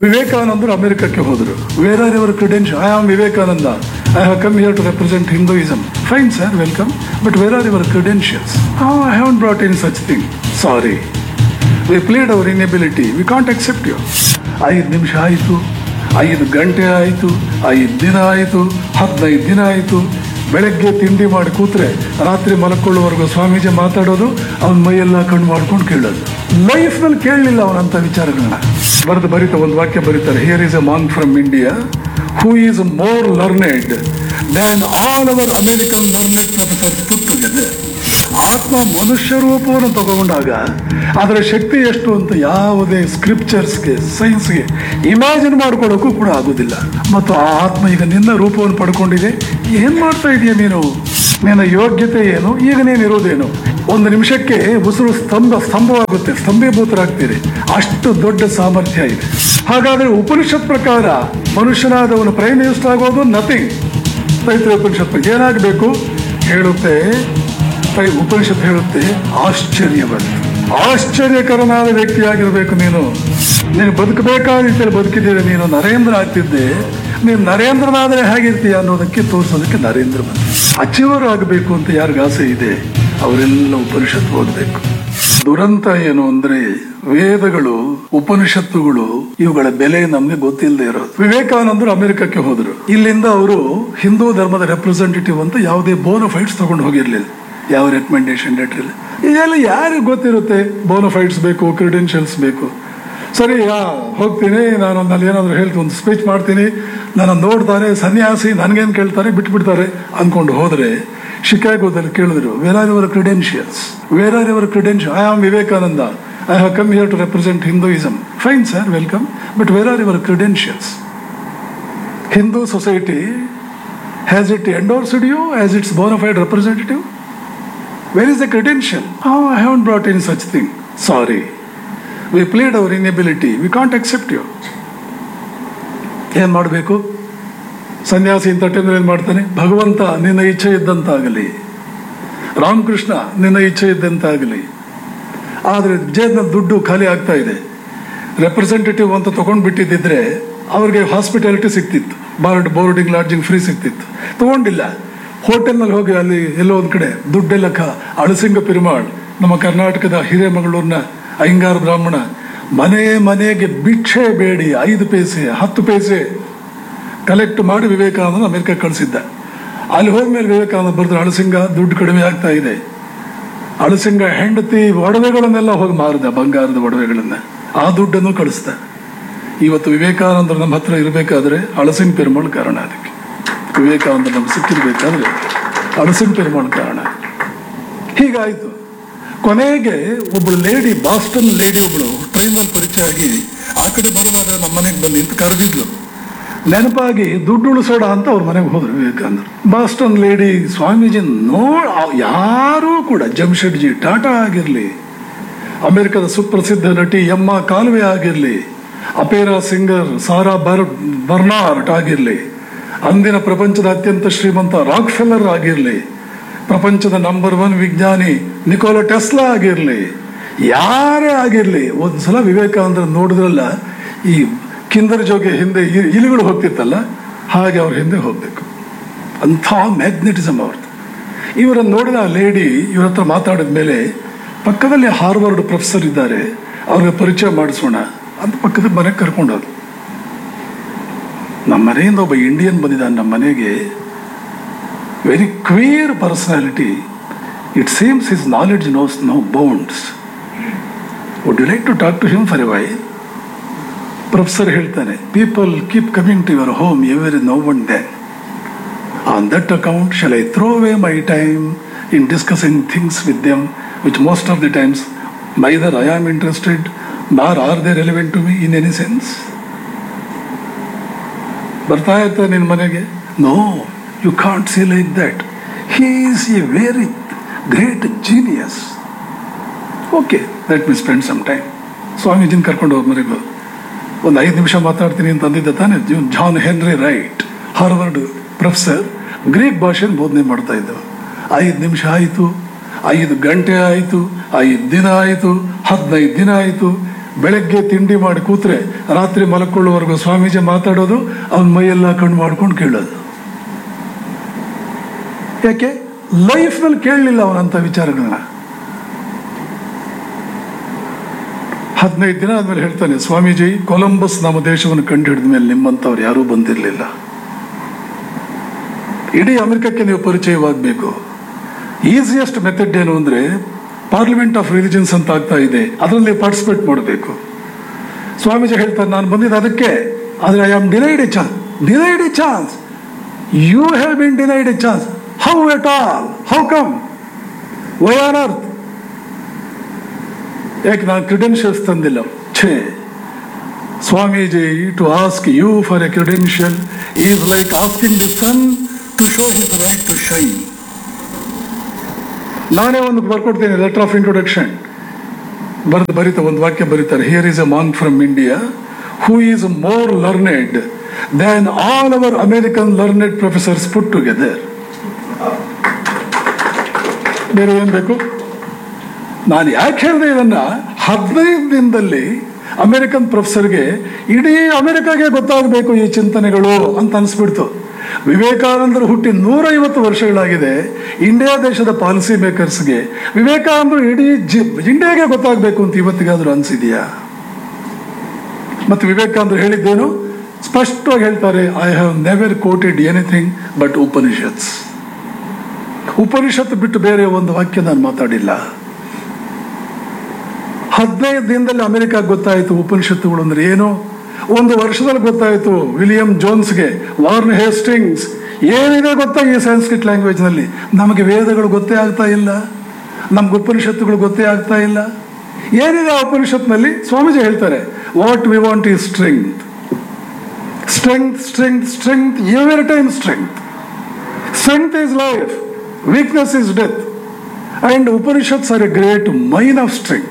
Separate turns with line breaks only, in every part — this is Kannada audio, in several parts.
ವಿವೇಕಾನಂದರು ಅಮೆರಿಕಕ್ಕೆ ಹೋದರು where are your credential I am Vivekananda I have come here to represent Hinduism fine sir welcome but where are your credentials I have brought in such thing sorry we plead our inability we can't accept you ಐದು ನಿಮಿಷ ಆಯಿತು ಐದು ಗಂಟೆ ಆಯಿತು ಐದು ದಿನ ಆಯಿತು ಹದಿನೈದು ದಿನ ಆಯಿತು ಬೆಳಗ್ಗೆ ತಿಂಡಿ ಮಾಡಿ ಕೂತ್ರೆ ರಾತ್ರಿ ಮಲ್ಕೊಳ್ಳುವವರೆಗೂ ಸ್ವಾಮೀಜಿ ಮಾತಾಡೋದು ಅವನ ಮೈಯೆಲ್ಲ ಕಣ್ಣು ಮಾಡ್ಕೊಂಡು ಕೇಳೋದು ಲೈಫ್ನಲ್ಲಿ ಕೇಳಲಿಲ್ಲ ಅವನಂತ ವಿಚಾರಗಳನ್ನ ಬರೆದು ಬರೀತಾ ಒಂದು ವಾಕ್ಯ ಬರೀತಾರೆ here is a man from India who is more learned than all our American learned professor put together ಆತ್ಮ ಮನುಷ್ಯ ರೂಪವನ್ನು ತಗೊಂಡಾಗ ಅದರ ಶಕ್ತಿ ಎಷ್ಟು ಅಂತ ಯಾವುದೇ ಸ್ಕ್ರಿಪ್ಚರ್ಸ್ಗೆ ಸೈನ್ಸ್ಗೆ ಇಮ್ಯಾಜಿನ್ ಮಾಡ್ಕೊಳ್ಳೋಕ್ಕೂ ಕೂಡ ಆಗೋದಿಲ್ಲ ಮತ್ತು ಆ ಆತ್ಮ ಈಗ ನಿನ್ನ ರೂಪವನ್ನು ಪಡ್ಕೊಂಡಿದೆ ಏನ್ ಮಾಡ್ತಾ ಇದೀಯ ನೀನು ನಿನ್ನ ಯೋಗ್ಯತೆ ಏನು ಈಗ ನೀನು ಇರೋದೇನು ಒಂದು ನಿಮಿಷಕ್ಕೆ ಉಸಿರು ಸ್ತಂಭ ಸ್ತಂಭವಾಗುತ್ತೆ ಸ್ತಂಭೀಭೂತರಾಗ್ತೀರಿ ಅಷ್ಟು ದೊಡ್ಡ ಸಾಮರ್ಥ್ಯ ಇದೆ ಹಾಗಾದ್ರೆ ಉಪನಿಷತ್ ಪ್ರಕಾರ ಮನುಷ್ಯನಾದವನು ಪ್ರೈಮ್ ಮಿನಿಸ್ಟರ್ ಆಗೋದು ನಥಿಂಗ್ ರೈತರ ಉಪನಿಷತ್ ಏನಾಗಬೇಕು ಹೇಳುತ್ತೆ ಕೈ ಉಪನಿಷತ್ ಹೇಳುತ್ತೆ ಆಶ್ಚರ್ಯವಂತ ಆಶ್ಚರ್ಯಕರನಾದ ವ್ಯಕ್ತಿಯಾಗಿರ್ಬೇಕು ನೀನು ನೀನು ಬದುಕಬೇಕಾದ ರೀತಿಯಲ್ಲಿ ಬದುಕಿದ್ದೀರ ನೀನು ನರೇಂದ್ರ ಆಗ್ತಿದ್ದೆ ನೀನು ನರೇಂದ್ರನಾದರೆ ಹೇಗಿರ್ತೀಯ ಅನ್ನೋದಕ್ಕೆ ತೋರಿಸೋದಕ್ಕೆ ನರೇಂದ್ರ ಬಂದ ಅಚೀವರ್ ಆಗಬೇಕು ಅಂತ ಯಾರಿಗ ಆಸೆ ಇದೆ ಅವರೆಲ್ಲ ಉಪನಿಷತ್ ಓದಬೇಕು ದುರಂತ ಏನು ಅಂದ್ರೆ ವೇದಗಳು ಉಪನಿಷತ್ತುಗಳು ಇವುಗಳ ಬೆಲೆ ನಮ್ಗೆ ಗೊತ್ತಿಲ್ಲದೆ ಇರೋದು ವಿವೇಕಾನಂದರು ಅಮೆರಿಕಕ್ಕೆ ಹೋದರು ಇಲ್ಲಿಂದ ಅವರು ಹಿಂದೂ ಧರ್ಮದ ರೆಪ್ರೆಸೆಂಟೇಟಿವ್ ಅಂತ ಯಾವುದೇ ಬೋನಫೈಟ್ಸ್ ತಗೊಂಡು ಹೋಗಿರ್ಲಿಲ್ಲ ಯಾವ ರೆಕಮೆಂಡೇಶನ್ ಲೆಟರ್ ಇಲ್ಲ ಇದೆಲ್ಲ ಯಾರಿಗೆ ಗೊತ್ತಿರುತ್ತೆ ಬೋನಫೈಟ್ಸ್ ಬೇಕು ಕ್ರಿಡೆನ್ಷಿಯಲ್ಸ್ ಬೇಕು ಸರಿ ಯಾ ಹೋಗ್ತೀನಿ ನಾನು ಅಲ್ಲಿ ಏನಾದರೂ ಹೇಳ್ತೀನಿ ಒಂದು ಸ್ಪೀಚ್ ಮಾಡ್ತೀನಿ ನನ್ನ ನೋಡ್ತಾರೆ ಸನ್ಯಾಸಿ ನನಗೇನು ಕೇಳ್ತಾರೆ ಬಿಟ್ಬಿಡ್ತಾರೆ ಅಂದ್ಕೊಂಡು ಹೋದರೆ ಶಿಕಾಗೋದಲ್ಲಿ ಕೇಳಿದ್ರು where are your credentials where are your credential I am Vivekananda I have come here to represent Hinduism fine sir welcome but where are your credentials Hindu society has it endorsed you as its bona fide representative where is the credential I have brought in such thing sorry we plead our inability we can't accept you ಏನ್ ಮಾಡಬೇಕು ಸನ್ಯಾಸಿ ಇಂಥ ಟೈಮಲ್ಲಿ ಏನ್ ಮಾಡ್ತಾನೆ ಭಗವಂತ ನಿನ್ನ ಇಚ್ಛೆ ಇದ್ದಂತಾಗಲಿ ರಾಮಕೃಷ್ಣ ನಿನ್ನ ಇಚ್ಛೆ ಇದ್ದಂತಾಗಲಿ ಆದರೆ ಜೇಬ್ನ ದುಡ್ಡು ಖಾಲಿ ಆಗ್ತಾ ಇದೆ ರೆಪ್ರೆಸೆಂಟೇಟಿವ್ ಅಂತ ತಗೊಂಡ್ ಬಿಟ್ಟಿದ್ದಿದ್ರೆ ಅವ್ರಿಗೆ ಹಾಸ್ಪಿಟಾಲಿಟಿ ಸಿಗ್ತಿತ್ತು ಬಾರ್ಡ್ ಬೋರ್ಡಿಂಗ್ ಲಾಡ್ಜಿಂಗ್ ಫ್ರೀ ಸಿಗ್ತಿತ್ತು ತಗೊಂಡಿಲ್ಲ ಹೋಟೆಲ್ನಲ್ಲಿ ಹೋಗಿ ಅಲ್ಲಿ ಎಲ್ಲೋ ಒಂದು ಕಡೆ ದುಡ್ಡೆಲ್ಲ ಕ ಅಳಸಿಂಗ ಪಿರುಮಾಳ್ ನಮ್ಮ ಕರ್ನಾಟಕದ ಹಿರೇಮಗಳೂರಿನ ಅಯ್ಯಂಗಾರ ಬ್ರಾಹ್ಮಣ ಮನೆ ಮನೆಗೆ ಭಿಕ್ಷೆ ಬೇಡಿ ಐದು ಪೈಸೆ ಹತ್ತು ಪೈಸೆ ಕಲೆಕ್ಟ್ ಮಾಡಿ ವಿವೇಕಾನಂದ ಅಮೆರಿಕ ಕಳಿಸಿದ್ದ ಅಲ್ಲಿ ಹೋದ್ಮೇಲೆ ವಿವೇಕಾನಂದ ಬರೆದ್ರೆ ಅಳಸಿಂಗ ದುಡ್ಡು ಕಡಿಮೆ ಆಗ್ತಾ ಇದೆ ಅಳಸಿಂಗ ಹೆಂಡತಿ ಒಡವೆಗಳನ್ನೆಲ್ಲ ಹೋಗಿ ಮಾರಿದ ಬಂಗಾರದ ಒಡವೆಗಳನ್ನ ಆ ದುಡ್ಡನ್ನು ಕಳಿಸ್ದ ಇವತ್ತು ವಿವೇಕಾನಂದರು ನಮ್ಮ ಹತ್ರ ಇರಬೇಕಾದ್ರೆ ಅಳಸಿಂಗ್ ಪೆರುಮಾಳ್ ಕಾರಣ ಅದಕ್ಕೆ ವಿವೇಕಾನಂದ ನಮ್ಗೆ ಸಿಕ್ಕಿರ್ಬೇಕಾದ್ರೆ ಅಳಸಿಂಗ್ ಪೆರುಮಾಳ್ ಕಾರಣ ಹೀಗಾಯ್ತು ಕೊನೆಗೆ ಒಬ್ಬಳು ಲೇಡಿ ಬಾಸ್ಟನ್ ಲೇಡಿ ಒಬ್ಬಳು ಟ್ರೈನಲ್ಲಿ ಪರಿಚಯ ಆಗಿ ಆ ಕಡೆ ಬರುವಾಗ ನಮ್ಮ ಮನೆಗೆ ಬಂದು ನಿಂತು ಕರೆದಿದ್ಲು ನೆನಪಾಗಿ ದುಡ್ಡು ಉಳಿಸೋಣ ಅಂತ ಅವ್ರ ಮನೆಗೆ ಹೋದ್ರು ವಿವೇಕಾನಂದರು ಬಾಸ್ಟನ್ ಲೇಡಿ ಸ್ವಾಮೀಜಿ ನೋ ಯಾರೂ ಕೂಡ ಜಮ್ಶೆಡ್ಜಿ ಟಾಟಾ ಆಗಿರಲಿ ಅಮೆರಿಕದ ಸುಪ್ರಸಿದ್ಧ ನಟಿ ಎಮ್ಮ ಕಾಲುವೆ ಆಗಿರಲಿ ಅಪೇರಾ ಸಿಂಗರ್ ಸಾರಾ ಬರ್ ಬರ್ನಾರ್ಟ್ ಆಗಿರಲಿ ಅಂದಿನ ಪ್ರಪಂಚದ ಅತ್ಯಂತ ಶ್ರೀಮಂತ ರಾಕ್ ಫೆಲ್ಲರ್ ಆಗಿರಲಿ ಪ್ರಪಂಚದ ನಂಬರ್ ಒನ್ ವಿಜ್ಞಾನಿ ನಿಕೋಲಾ ಟೆಸ್ಲಾ ಆಗಿರಲಿ ಯಾರೇ ಆಗಿರಲಿ ಒಂದ್ಸಲ ವಿವೇಕಾನಂದ್ರ ನೋಡಿದ್ರಲ್ಲ ಈ ಕಿಂದರ್ ಜೋಗೆ ಹಿಂದೆ ಇ- ಇಲಿಗಳು ಹೋಗ್ತಿತ್ತಲ್ಲ ಹಾಗೆ ಅವ್ರ ಹಿಂದೆ ಹೋಗ್ಬೇಕು ಅಂಥ ಮ್ಯಾಗ್ನೆಟಿಸಮ್ ಅವ್ರದ್ದು ಇವರನ್ನು ನೋಡಿದ ಆ ಲೇಡಿ ಇವ್ರ ಹತ್ರ ಮಾತಾಡಿದ ಮೇಲೆ ಪಕ್ಕದಲ್ಲಿ ಹಾರ್ವರ್ಡ್ ಪ್ರೊಫೆಸರ್ ಇದ್ದಾರೆ ಅವ್ರಿಗೆ ಪರಿಚಯ ಮಾಡಿಸೋಣ ಅಂತ ಪಕ್ಕದ ಮನೆಗೆ ಕರ್ಕೊಂಡು ಹೋದ್ರು ನಮ್ಮ ಮನೆಯಿಂದ ಒಬ್ಬ ಇಂಡಿಯನ್ ಬಂದಿದ್ದಾನೆ ನಮ್ಮ ಮನೆಗೆ very queer personality it seems his knowledge knows no bounds would you like to talk to him for a while professor ಹೇಳ್ತಾನೆ people keep coming to your home every no one then On that account, shall I throw away my time in discussing things with them, which most of the times neither I am interested nor are they relevant to me in any sense? ಬರ್ತಾ ಇರ್ತಾರೆ ನಿನ್ನ ಮನೆಗೆ no you can't see like that he is a very great genius okay let me spend some time ಸ್ವಾಮೀಜಿನ ಕರ್ಕೊಂಡು ಹೋಗಿ ಮನೆಗೆ ಹೋದ್ರು. ಒಂದು ಐದು ನಿಮಿಷ ಮಾತಾಡ್ತೀನಿ ಅಂತ ಅಂದಿದ್ದ ತಾನೆ ಜೂನ್ John Henry Wright Harvard professor Greek ಭಾಷೆನ ಬೋಧನೆ ಮಾಡ್ತಾ ಇದ್ದವು ಐದು ನಿಮಿಷ ಆಯಿತು ಐದು ಗಂಟೆ ಆಯಿತು ಐದು ದಿನ ಆಯಿತು ಹದಿನೈದು ದಿನ ಆಯಿತು ಬೆಳಗ್ಗೆ ತಿಂಡಿ ಮಾಡಿ ಕೂತ್ರೆ ರಾತ್ರಿ ಮಲಕೊಳ್ಳುವವರೆಗೂ ಸ್ವಾಮೀಜಿ ಮಾತಾಡೋದು ಅವನ ಮೈಯೆಲ್ಲ ಕಣ್ಣು ಮಾಡ್ಕೊಂಡು ಕೇಳೋದು ಯಾಕೆ ಲೈಫ್ನಲ್ಲಿ ಕೇಳಲಿಲ್ಲ ಅವನಂತ ವಿಚಾರಗಳನ್ನ ಹದಿನೈದು ದಿನ ಆದ್ಮೇಲೆ ಹೇಳ್ತಾನೆ ಸ್ವಾಮೀಜಿ ಕೊಲಂಬಸ್ ನಮ್ಮ ದೇಶವನ್ನು ಕಂಡು ಹಿಡಿದ ಮೇಲೆ ನಿಮ್ಮಂಥವ್ರು ಯಾರೂ ಬಂದಿರಲಿಲ್ಲ ಇಡೀ ಅಮೆರಿಕಕ್ಕೆ ನೀವು ಪರಿಚಯವಾಗಬೇಕು ಈಸಿಯೆಸ್ಟ್ ಮೆಥಡ್ ಏನು ಅಂದ್ರೆ ಪಾರ್ಲಿಮೆಂಟ್ ಆಫ್ ರಿಲಿಜನ್ಸ್ ಅಂತ ಆಗ್ತಾ ಇದೆ ಅದರಲ್ಲಿ ಪಾರ್ಟಿಸಿಪೇಟ್ ಮಾಡಬೇಕು ಸ್ವಾಮೀಜಿ ಹೇಳ್ತಾರೆ ನಾನು ಬಂದಿದ್ದು ಅದಕ್ಕೆ ಆದರೆ I am denied a chance denied a chance you have been denied a chance how at all how come why on earth ಯಾಕೆ ನಾನು ಕ್ರಿಡೆನ್ಷಿಯಲ್ಸ್ ತಂದಿಲ್ಲ ಛೇ Swamiji to ask you for a credential is like asking the sun to show his right to shine ನಾನೇ ಒಂದು ಬರ್ಕೊಡ್ತೀನಿ ಲೆಟರ್ ಆಫ್ ಇಂಟ್ರೊಡಕ್ಷನ್ ಬರೆದು ಬರೀತಾ ಒಂದು ವಾಕ್ಯ ಬರೀತಾರೆ here is a man from India who is more learned than all our American learned professors put together ಬೇರೆ ಏನ್ ಬೇಕು ನಾನು ಯಾಕೆ ಹೇಳಿದೆ ಇದನ್ನ ಹದಿನೈದು ದಿನದಲ್ಲಿ ಅಮೆರಿಕನ್ ಪ್ರೊಫೆಸರ್ಗೆ ಇಡೀ ಅಮೆರಿಕಾಗೆ ಗೊತ್ತಾಗಬೇಕು ಈ ಚಿಂತನೆಗಳು ಅಂತ ಅನಿಸ್ಬಿಡ್ತು ವಿವೇಕಾನಂದರು ಹುಟ್ಟಿ ನೂರೈವತ್ತು ವರ್ಷಗಳಾಗಿದೆ ಇಂಡಿಯಾ ದೇಶದ ಪಾಲಿಸಿ ಮೇಕರ್ಸ್ಗೆ ವಿವೇಕಾನಂದರು ಇಡೀ ಜಿ ಇಂಡಿಯಾಗೆ ಗೊತ್ತಾಗಬೇಕು ಅಂತ ಇವತ್ತಿಗಾದ್ರೂ ಅನಿಸಿದೆಯಾ ಮತ್ತು ವಿವೇಕಾನಂದರು ಹೇಳಿದ್ದೇನು ಸ್ಪಷ್ಟವಾಗಿ ಹೇಳ್ತಾರೆ I have never quoted anything but Upanishads Upanishad ಬಿಟ್ಟು ಬೇರೆ ಒಂದು ವಾಕ್ಯ ನಾನು ಮಾತಾಡಿಲ್ಲ ಹದಿನೈದು ದಿನದಲ್ಲಿ ಅಮೆರಿಕ ಗೊತ್ತಾಯಿತು ಉಪನಿಷತ್ತುಗಳು ಅಂದ್ರೆ ಏನು ಒಂದು ವರ್ಷದಲ್ಲಿ ಗೊತ್ತಾಯಿತು ವಿಲಿಯಂ ಜೋನ್ಸ್ಗೆ ವಾರ್ನ್ ಹೇಸ್ಟಿಂಗ್ಸ್ ಏನಿದೆ ಗೊತ್ತಾ ಈ ಸಂಸ್ಕೃತ್ ಲ್ಯಾಂಗ್ವೇಜ್ ನಲ್ಲಿ ನಮಗೆ ವೇದಗಳು ಗೊತ್ತೇ ಆಗ್ತಾ ಇಲ್ಲ ನಮ್ಗೆ ಉಪನಿಷತ್ತುಗಳು ಗೊತ್ತೇ ಆಗ್ತಾ ಇಲ್ಲ ಏನಿದೆ ಆ ಉಪನಿಷತ್ನಲ್ಲಿ ಸ್ವಾಮೀಜಿ ಹೇಳ್ತಾರೆ what we want is strength strength strength strength every time strength strength is life weakness is death and Upanishads are a great mine of strength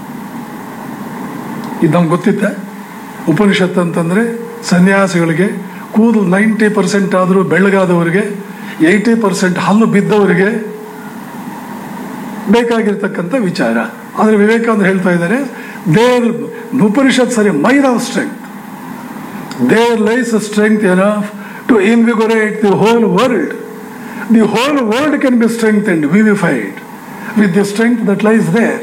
ಇದು ನಮ್ಗೆ ಗೊತ್ತಿತ್ತ ಉಪನಿಷತ್ ಅಂತಂದ್ರೆ ಸನ್ಯಾಸಿಗಳಿಗೆ ಕೂದಲು ನೈಂಟಿ ಪರ್ಸೆಂಟ್ ಆದರೂ ಬೆಳ್ಳಗಾದವರಿಗೆ ಏಯ್ಟಿ ಪರ್ಸೆಂಟ್ ಹಲ್ಲು ಬಿದ್ದವರಿಗೆ ಬೇಕಾಗಿರ್ತಕ್ಕಂಥ ವಿಚಾರ ಆದರೆ ವಿವೇಕಾನಂದ ಹೇಳ್ತಾ ಇದ್ದಾರೆ ದೇರ್ ಉಪನಿಷತ್ ಸರಿ mine of strength there lies strength enough to invigorate the whole world the whole world can be strength and vivified with the strength that lies there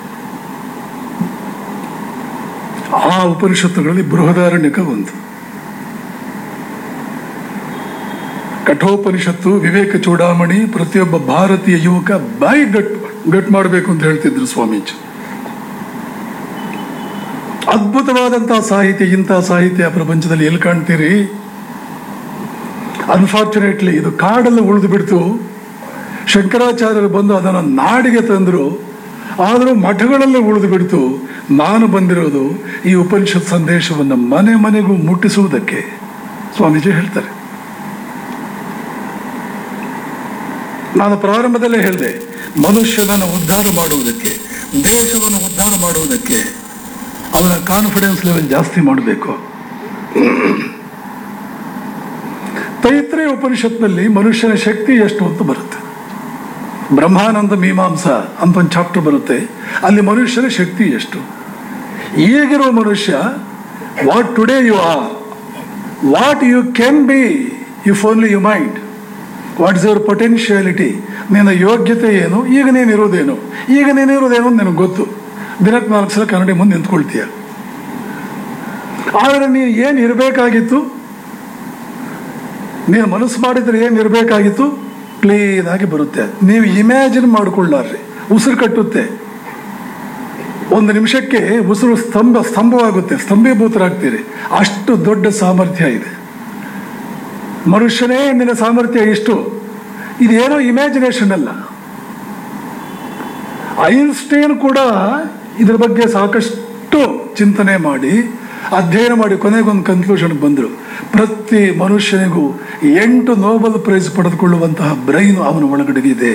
ಆ ಉಪನಿಷತ್ತುಗಳಲ್ಲಿ ಬೃಹದಾರಣ್ಯಕ ಒಂದು ಕಠೋಪನಿಷತ್ತು ವಿವೇಕ ಚೂಡಾಮಣಿ ಪ್ರತಿಯೊಬ್ಬ ಭಾರತೀಯ ಯುವಕ ಬಾಯಿ ಗಟ್ ಗಟ್ ಮಾಡಬೇಕು ಅಂತ ಹೇಳ್ತಿದ್ರು ಸ್ವಾಮೀಜಿ ಅದ್ಭುತವಾದಂತಹ ಸಾಹಿತ್ಯ ಇಂತಹ ಸಾಹಿತ್ಯ ಪ್ರಪಂಚದಲ್ಲಿ ಎಲ್ಲಿ ಕಾಣ್ತೀರಿ ಅನ್ಫಾರ್ಚುನೇಟ್ಲಿ ಇದು ಕಾಡಲ್ಲಿ ಉಳಿದು ಬಿಡ್ತು ಶಂಕರಾಚಾರ್ಯರು ಬಂದು ಅದನ್ನು ನಾಡಿಗೆ ತಂದರು ಆದರೂ ಮಠಗಳಲ್ಲಿ ಉಳಿದು ಬಿಡ್ತು ನಾನು ಬಂದಿರೋದು ಈ ಉಪನಿಷತ್ ಸಂದೇಶವನ್ನು ಮನೆ ಮನೆಗೂ ಮುಟ್ಟಿಸುವುದಕ್ಕೆ ಸ್ವಾಮೀಜಿ ಹೇಳ್ತಾರೆ ನಾನು ಪ್ರಾರಂಭದಲ್ಲೇ ಹೇಳಿದೆ ಮನುಷ್ಯನನ್ನು ಉದ್ಧಾರ ಮಾಡುವುದಕ್ಕೆ ದೇಶವನ್ನು ಉದ್ಧಾರ ಮಾಡುವುದಕ್ಕೆ ಅವನ ಕಾನ್ಫಿಡೆನ್ಸ್ ಲೆವೆಲ್ ಜಾಸ್ತಿ ಮಾಡಬೇಕು ತೈತ್ರೇಯ ಉಪನಿಷತ್ನಲ್ಲಿ ಮನುಷ್ಯನ ಶಕ್ತಿ ಎಷ್ಟು ಅಂತ ಬರುತ್ತೆ ಬ್ರಹ್ಮಾನಂದ ಮೀಮಾಂಸ ಅಂತ ಒಂದು ಚಾಪ್ಟರ್ ಬರುತ್ತೆ ಅಲ್ಲಿ ಮನುಷ್ಯನ ಶಕ್ತಿ ಎಷ್ಟು ಈಗಿರೋ ಮನುಷ್ಯ what today you are what you can be if only you mind what is your potentiality ನಿನ್ನ ಯೋಗ್ಯತೆ ಏನು ಈಗ ನೀನು ಇರೋದೇನು ಈಗ ನೀನು ಇರೋದೇನು ಅಂತ ನಿನಗೆ ಗೊತ್ತು ದಿನಕ್ಕೆ ನಾಲ್ಕು ಸಲ ಕನ್ನಡಿ ಮುಂದೆ ನಿಂತ್ಕೊಳ್ತೀಯ ಆದರೆ ನೀನು ಏನು ಇರಬೇಕಾಗಿತ್ತು ನೀನು ಮನಸ್ಸು ಮಾಡಿದ್ರೆ ಏನು ಇರಬೇಕಾಗಿತ್ತು ಕ್ಲೀನ್ ಆಗಿ ಬರುತ್ತೆ ನೀವು ಇಮ್ಯಾಜಿನ್ ಮಾಡಿಕೊಳ್ಳಾರ್ರಿ ಉಸಿರು ಕಟ್ಟುತ್ತೆ ಒಂದು ನಿಮಿಷಕ್ಕೆ ಉಸಿರು ಸ್ತಂಭ ಸ್ತಂಭವಾಗುತ್ತೆ ಸ್ತಂಭೀಭೂತರಾಗ್ತೀರಿ ಅಷ್ಟು ದೊಡ್ಡ ಸಾಮರ್ಥ್ಯ ಇದೆ ಮನುಷ್ಯನೇ ನಿನ್ನ ಸಾಮರ್ಥ್ಯ ಇಷ್ಟು ಇದೇನೋ ಇಮ್ಯಾಜಿನೇಷನ್ ಅಲ್ಲ ಐನ್ಸ್ಟೈನ್ ಕೂಡ ಇದ್ರ ಬಗ್ಗೆ ಸಾಕಷ್ಟು ಚಿಂತನೆ ಮಾಡಿ ಅಧ್ಯಯನ ಮಾಡಿ ಕೊನೆಗೊಂದು ಕನ್ಕ್ಲೂಷನ್ ಬಂದರು ಪ್ರತಿ ಮನುಷ್ಯನಿಗೂ ಎಂಟು ನೋಬೆಲ್ ಪ್ರೈಸ್ ಪಡೆದುಕೊಳ್ಳುವಂತಹ ಬ್ರೈನ್ ಅವನ ಒಳಗಡೆ ಇದೆ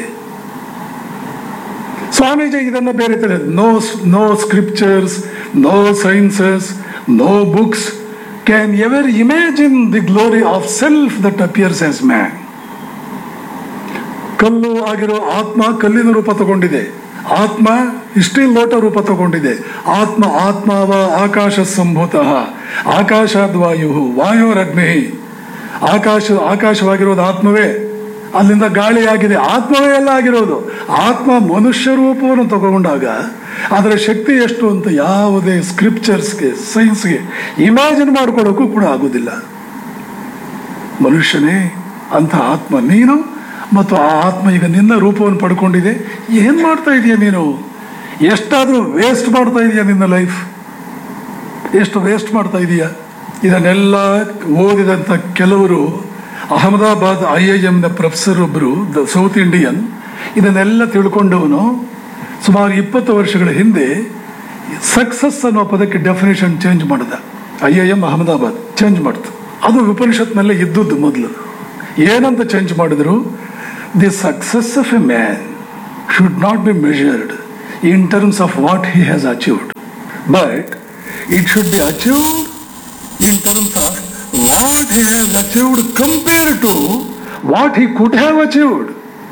ಸ್ವಾಮೀಜಿ ಇದನ್ನ ಬೇರೆ ತರ no no scriptures no sciences no books can ever imagine the glory of self that appears as man ಕಲ್ಲು ಆಗಿರೋ ಆತ್ಮ ಕಲ್ಲಿನ ರೂಪ ತಗೊಂಡಿದೆ ಆತ್ಮ ಇಷ್ಟೇ ಲೋಟ ರೂಪ ತಗೊಂಡಿದೆ ಆತ್ಮ ಆತ್ಮಾವ ಆಕಾಶ ಸಂಭೂತಃ ಆಕಾಶಾದ್ ವಾಯು ವಾಯುರಗ್ನಿ ಆಕಾಶ ಆಕಾಶವಾಗಿರೋದು ಆತ್ಮವೇ ಅಲ್ಲಿಂದ ಗಾಳಿಯಾಗಿದೆ ಆತ್ಮವೇ ಎಲ್ಲ ಆಗಿರೋದು ಆತ್ಮ ಮನುಷ್ಯ ರೂಪವನ್ನು ತಗೊಂಡಾಗ ಅದರ ಶಕ್ತಿ ಎಷ್ಟು ಅಂತ ಯಾವುದೇ ಸ್ಕ್ರಿಪ್ಚರ್ಸ್ಗೆ ಸೈನ್ಸ್ಗೆ ಇಮ್ಯಾಜಿನ್ ಮಾಡ್ಕೊಳ್ಳೋಕ್ಕೂ ಕೂಡ ಆಗೋದಿಲ್ಲ ಮನುಷ್ಯನೇ ಅಂತ ಆತ್ಮ ನೀನು ಮತ್ತು ಆ ಆತ್ಮ ಈಗ ನಿನ್ನ ರೂಪವನ್ನು ಪಡ್ಕೊಂಡಿದೆ ಏನು ಮಾಡ್ತಾ ಇದೀಯ ನೀನು ಎಷ್ಟಾದರೂ ವೇಸ್ಟ್ ಮಾಡ್ತಾ ಇದೀಯ ನಿನ್ನ ಲೈಫ್ ಎಷ್ಟು ವೇಸ್ಟ್ ಮಾಡ್ತಾ ಇದೀಯ ಇದನ್ನೆಲ್ಲ ಓದಿದಂಥ ಕೆಲವರು ಅಹಮದಾಬಾದ್ ಐ ಐ ಎಮ್ನ ಪ್ರೊಫೆಸರ್ ಒಬ್ಬರು ದ ಸೌತ್ ಇಂಡಿಯನ್ ಇದನ್ನೆಲ್ಲ ತಿಳ್ಕೊಂಡವನು ಸುಮಾರು ಇಪ್ಪತ್ತು ವರ್ಷಗಳ ಹಿಂದೆ ಸಕ್ಸಸ್ ಅನ್ನೋ ಪದಕ್ಕೆ ಡೆಫಿನೇಷನ್ ಚೇಂಜ್ ಮಾಡಿದ I I M Ahmedabad change ಮಾಡ್ತು ಅದು ಉಪನಿಷತ್ನಲ್ಲೇ ಇದ್ದದ್ದು ಮೊದಲು ಏನಂತ ಚೇಂಜ್ ಮಾಡಿದ್ರು the success of a man should not be measured in terms of what he has achieved but it should be achieved in terms of what he has achieved compared to what he could have achieved.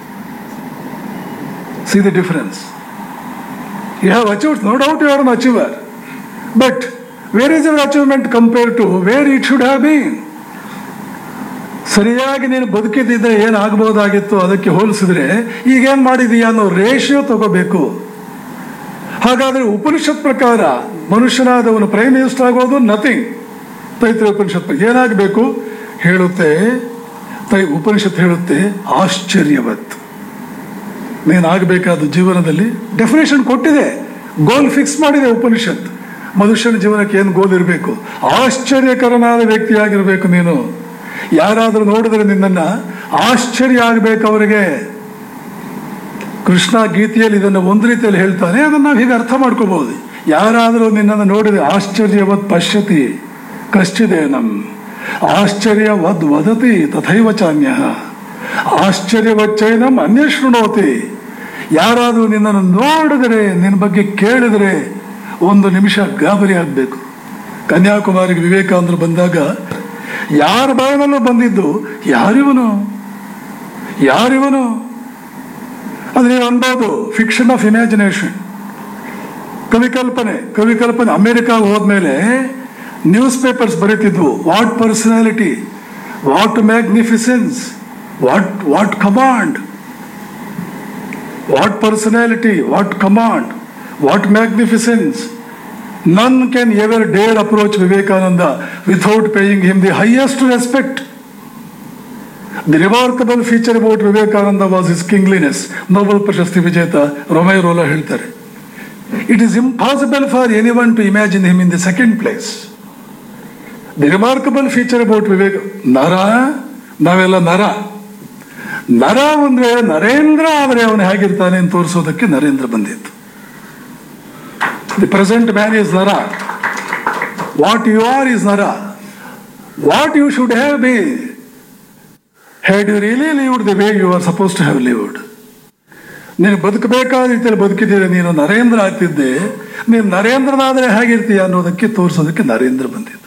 See the difference. You have achieved, no doubt you are an achiever. But where is your achievement compared to where it should have been? ಸರಿಯಾಗಿ ನೀನು ಬದುಕಿದ್ದಿದ್ರೆ ಏನಾಗಬಹುದಾಗಿತ್ತು ಅದಕ್ಕೆ ಹೋಲಿಸಿದ್ರೆ ಈಗೇನು ಮಾಡಿದೀಯ ಅನ್ನೋ ರೇಷಿಯೋ ತಗೋಬೇಕು ಹಾಗಾದ್ರೆ ಉಪನಿಷತ್ ಪ್ರಕಾರ ಮನುಷ್ಯನಾದವನು ಪ್ರೈಮ್ ಮಿನಿಸ್ಟರ್ ಆಗೋದು ನಥಿಂಗ್ ತೈತ್ರ ಉಪನಿಷತ್ ಏನಾಗಬೇಕು ಹೇಳುತ್ತೆ ತೈ ಉಪನಿಷತ್ ಹೇಳುತ್ತೆ ಆಶ್ಚರ್ಯವತ್ ನೀನಾಗಬೇಕಾದ ಜೀವನದಲ್ಲಿ ಡೆಫಿನೇಷನ್ ಕೊಟ್ಟಿದೆ ಗೋಲ್ ಫಿಕ್ಸ್ ಮಾಡಿದೆ ಉಪನಿಷತ್ ಮನುಷ್ಯನ ಜೀವನಕ್ಕೆ ಏನು ಗೋಲ್ ಇರಬೇಕು ಆಶ್ಚರ್ಯಕರನಾದ ವ್ಯಕ್ತಿಯಾಗಿರ್ಬೇಕು ನೀನು ಯಾರಾದರೂ ನೋಡಿದ್ರೆ ನಿನ್ನನ್ನು ಆಶ್ಚರ್ಯ ಆಗಬೇಕು ಅವರಿಗೆ ಕೃಷ್ಣ ಗೀತೆಯಲ್ಲಿ ಇದನ್ನು ಒಂದು ರೀತಿಯಲ್ಲಿ ಹೇಳ್ತಾನೆ ಅದನ್ನು ನಾವು ಹೀಗೆ ಅರ್ಥ ಮಾಡ್ಕೋಬಹುದು ಯಾರಾದರೂ ನಿನ್ನನ್ನು ನೋಡಿದ್ರೆ ಆಶ್ಚರ್ಯವತ್ ಪಶ್ಯತಿ ಕಶ್ಚಿದೇನಂ ಆಶ್ಚರ್ಯವದ್ ವದತಿ ತಥೈವ ಚಾನ್ಯ ಆಶ್ಚರ್ಯವಚ್ಚೈನಂ ಅನ್ಯ ಶೃಣೋತಿ ಯಾರಾದರೂ ನಿನ್ನನ್ನು ನೋಡಿದರೆ ನಿನ್ನ ಬಗ್ಗೆ ಕೇಳಿದರೆ ಒಂದು ನಿಮಿಷ ಗಾಬರಿ ಆಗಬೇಕು ಕನ್ಯಾಕುಮಾರಿಗೆ ವಿವೇಕಾನಂದರು ಬಂದಾಗ ಯಾರ ಬಾಯಿನಲ್ಲೂ ಬಂದಿದ್ದು ಯಾರಿವನು ಯಾರಿವನು ಅದು ನೀವು ಅನ್ಬೋದು ಫಿಕ್ಷನ್ ಆಫ್ ಇಮ್ಯಾಜಿನೇಷನ್ ಕವಿಕಲ್ಪನೆ ಕವಿಕಲ್ಪನೆ ಅಮೆರಿಕ ಹೋದ್ಮೇಲೆ ನ್ಯೂಸ್ ಪೇಪರ್ಸ್ ಬರೀತಿದ್ವು what personality what magnificence what what command what personality what command what magnificence none can ever dare approach Vivekananda without paying him the highest respect the remarkable feature about Vivekananda was is kingliness Nobel ಪ್ರಶಸ್ತಿ ವಿಜೇತ ರೊಮೈ ರೋಲಾ ಹೇಳ್ತಾರೆ it is impossible for any one to imagine him in the second place the remarkable feature about Vivek ನರ ನಾವೆಲ್ಲ ನರ ನರ ಅಂದ್ರೆ ನರೇಂದ್ರ ಆದರೆ ಅವನು ಹೇಗಿರ್ತಾನೆ ಅಂತ ತೋರಿಸೋದಕ್ಕೆ ನರೇಂದ್ರ ಬಂದಿತ್ತು ದಿ ಪ್ರೆಸೆಂಟ್ ಮ್ಯಾನ್ ಈಸ್ ನರ ವಾಟ್ ಯು ಆರ್ ಈಸ್ ನರ what you should have been had you really lived the way you are suppose to have lived ನೀನು ಬದುಕಬೇಕಾದ ರೀತಿಯಲ್ಲಿ ಬದುಕಿದ್ದೀರ ನೀನು ನರೇಂದ್ರ ಆಗ್ತಿದ್ದೆ ನೀನು ನರೇಂದ್ರನಾದರೆ ಹೇಗಿರ್ತೀಯ ಅನ್ನೋದಕ್ಕೆ ತೋರಿಸೋದಕ್ಕೆ ನರೇಂದ್ರ ಬಂದಿದ್ದು